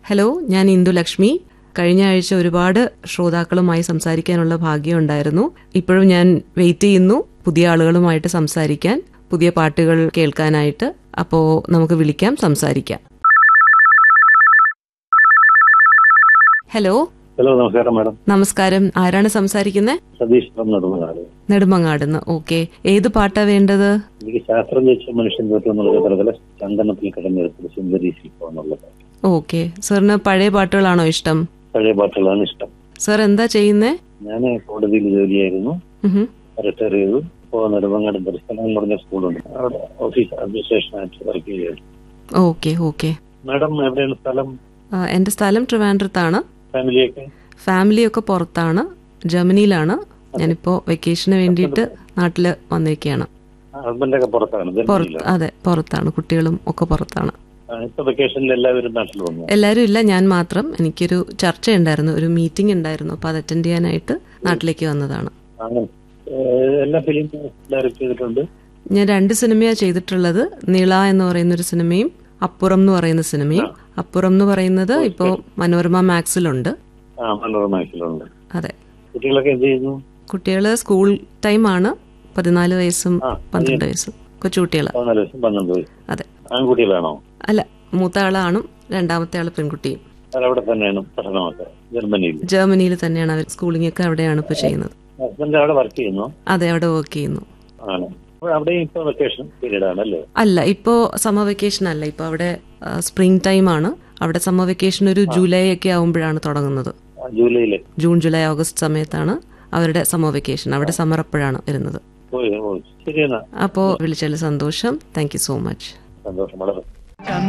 Hello ഞാൻ ഇന്ദു ലക്ഷ്മി കഴിഞ്ഞ ആഴ്ച ഒരുപാട് ശ്രോതാക്കളുമായി സംസാരിക്കാനുള്ള ഭാഗ്യം ഉണ്ടായിരുന്നു ഇപ്പോഴും ഞാൻ വെയിറ്റ് ചെയ്യുന്നു പുതിയ ആളുകളുമായിട്ട് സംസാരിക്കാൻ പുതിയ പാട്ടുകൾ കേൾക്കാനായിട്ട് അപ്പോ നമുക്ക് വിളിക്കാം സംസാരിക്കാം ഹലോ ഹലോ നമസ്കാരം മാഡം നമസ്കാരം ആരാണ് സംസാരിക്കുന്നത് സതീഷ് ഫ്രം നെടുമങ്ങാട് നെടുമങ്ങാടുന്ന് ഓക്കെ ഏത് പാട്ടാ വേണ്ടത് എനിക്ക് ശാസ്ത്രം ജയിച്ച മനുഷ്യൻ തോറ്റു എന്നുള്ള ചിത്രത്തിലെ ചന്ദനത്തിൽ കിടന്നെടുത്തത് സുന്ദരി ശില്പം എന്നുള്ളത് ഓക്കെ സാറിന് പഴയ പാട്ടുകളാണോ ഇഷ്ടം പഴയ പാട്ടുകളാണ് ഇഷ്ടം സാർ എന്താ ചെയ്യുന്നേ ഞാൻ കോടതിയിൽ ജോലിയായിരുന്നു ഉഹും. റിട്ടയർ ചെയ്തു ഇപ്പോൾ നെടുമങ്ങാട് ദർശനം എന്ന് പറഞ്ഞ സ്കൂളുണ്ട് അവിടെ ഓഫീസ് അഡ്മിനിസ്ട്രേഷനായിട്ട് വർക്ക് ചെയ്യുകയാണ് ഓക്കെ ഓക്കെ മാഡം എവിടെയാണ് സ്ഥലം ആ, എന്റെ സ്ഥലം ട്രിവാൻഡ്രത്താണ് ഫാമിലിയൊക്കെ ഫാമിലിയൊക്കെ പുറത്താണ് ജർമ്മനിയിലാണ് ഞാനിപ്പോ വെക്കേഷന് വേണ്ടിയിട്ട് നാട്ടില് വന്നിരിക്കുകയാണ് ഹസ്ബൻഡൊക്കെ പുറത്താണ് പുറത്ത് ജർമ്മനിയിലാണ് അതെ പുറത്താണ് കുട്ടികളും ഒക്കെ പുറത്താണ് ആ, ഇപ്പൊ വെക്കേഷനിൽ എല്ലാവരും നാട്ടിൽ വന്നു എല്ലാവരും ഇല്ല ഞാൻ മാത്രം എനിക്കൊരു ചർച്ച ഉണ്ടായിരുന്നു ഒരു മീറ്റിംഗ് ഉണ്ടായിരുന്നു അപ്പൊ അത് അറ്റൻഡ് ചെയ്യാനായിട്ട് നാട്ടിലേക്ക് വന്നതാണ് അങ്ങനെ ഏഹ്, എല്ലാ ഫിലിം ഡയറക്ട് ചെയ്തിട്ടുണ്ട് ഞാൻ രണ്ട് സിനിമയാണ് ചെയ്തിട്ടുള്ളത് നീള എന്ന് പറയുന്ന ഒരു സിനിമയും അപ്പുറം എന്ന് പറയുന്ന സിനിമയും അപ്പുറം എന്ന് പറയുന്നത് ഇപ്പോ മനോരമ മാക്സിലുണ്ട് ആ മനോരമയിലുണ്ട് അതെ കുട്ടികളൊക്കെ എന്ത് ചെയ്യുന്നു കുട്ടികള് സ്കൂൾ ടൈമാണ് പതിനാല് വയസ്സും ആ, പന്ത്രണ്ട് വയസ്സും കൊച്ചുകുട്ടികളാ പതിനാല് വയസ്സും പന്ത്രണ്ട് വയസ്സും അതെ ആൺകുട്ടികളാണോ അല്ല മൂത്ത ആളാണും രണ്ടാമത്തെ ആള് പെൺകുട്ടിയും അവിടെ തന്നെയാണ് പഠനമൊക്കെ ജർമ്മനിയിൽ ജർമ്മനിയിൽ തന്നെയാണ് അവർ സ്കൂളിംഗ് ഒക്കെ അവിടെയാണ് ഇപ്പൊ ചെയ്യുന്നത് ഹസ്ബൻഡ് അവിടെ വർക്ക് ചെയ്യുന്നു അതെ അവിടെ വർക്ക് ചെയ്യുന്നു ആണ് അപ്പോൾ അവിടെയും ഇപ്പൊ വെക്കേഷൻ പീരീഡ് ആണല്ലേ അല്ല ഇപ്പോ സമ്മർ വെക്കേഷൻ അല്ല ഇപ്പൊ അവിടെ സ്പ്രിംഗ് ടൈം ആണ് അവിടെ സമ്മർ വെക്കേഷൻ ഒരു ജൂലൈ ഒക്കെ ആവുമ്പോഴാണ് തുടങ്ങുന്നത് ആ, ജൂലൈയില് ജൂൺ ജൂലൈ ഓഗസ്റ്റ് സമയത്താണ് അവരുടെ സമ്മർ വെക്കേഷൻ അവിടെ സമ്മർ അപ്പോഴാണ് വരുന്നത് പോയി ഓ ശരി എന്നാ അപ്പോൾ വിളിച്ചതിൽ സന്തോഷം താങ്ക് യു സോ മച്ച് സന്തോഷം വളരെ